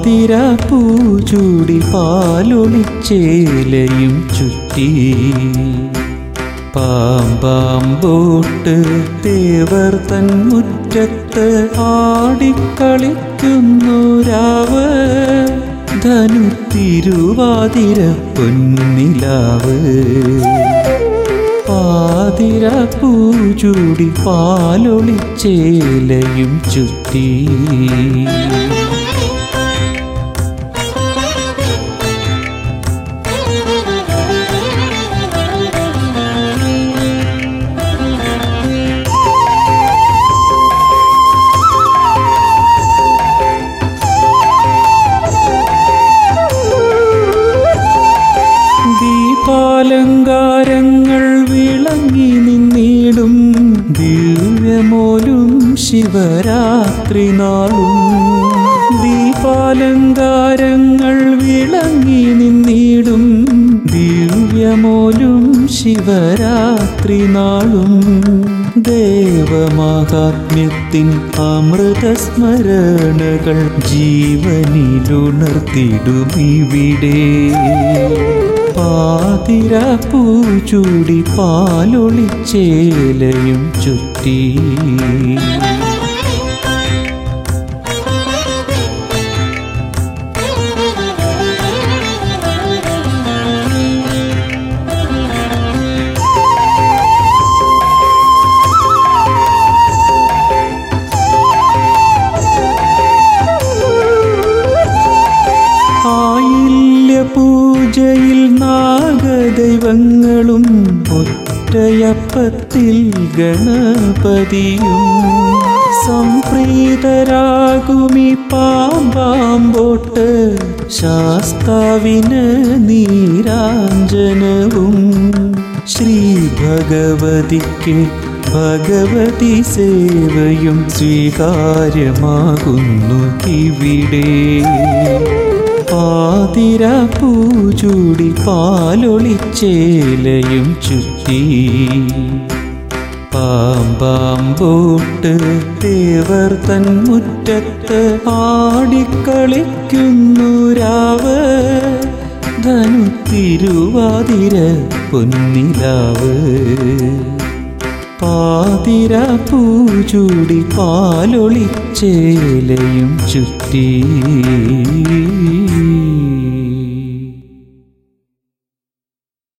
പാതിര പൂചൂടി പാലൊളിച്ചേലയും ചുറ്റി പാമ്പാമ്പോട്ട് തേവർ തൻ മുറ്റത്ത് ആടിക്കളിക്കുന്നു രാവ് ധനു തിരുവാതിര പൊന്നിലാവ് പാതിര പൂചൂടി പാലൊളിച്ചേലയും ചുറ്റി ദീപാലങ്കാരങ്ങൾ വിളങ്ങി നിന്നിടും ദിവ്യമോലും ശിവരാത്രി നാളും ദീപാലങ്കാരങ്ങൾ വിളങ്ങി നിന്നിടും ദിവ്യമോലും ശിവരാത്രി നാളും ദേവമാഹാത്മ്യത്തിൻ അമൃതസ്മരണകൾ ജീവനിലുണർത്തിടുമിവിടെ പാതിര പൂചൂടി പാലൊളിച്ചേലയും ചുറ്റി ആയില്യ പൂജയിൽ നാഗദൈവങ്ങളും ഒറ്റയപ്പത്തിൽ ഗണപതിയും സംപ്രീതരാകുമി പാമ്പാമ്പോട്ട് ശാസ്താവിന് നീരാഞ്ജനവും ശ്രീ ഭഗവതിക്ക് ഭഗവതി സേവയും സ്വീകാര്യമാകുന്നു ഇവിടെ പാതിര പൂചൂടി പാലൊളിച്ചേലയും ചുറ്റി പാമ്പാമ്പോട്ട് തേവർ തൻ മുറ്റത്ത് ആടിക്കളിക്കുന്നു രാവ് ധനു തിരുവാതിര പൊന്നിലാവ് പാതിര പൂചൂടി പാലൊളിച്ചേലയും ചുറ്റി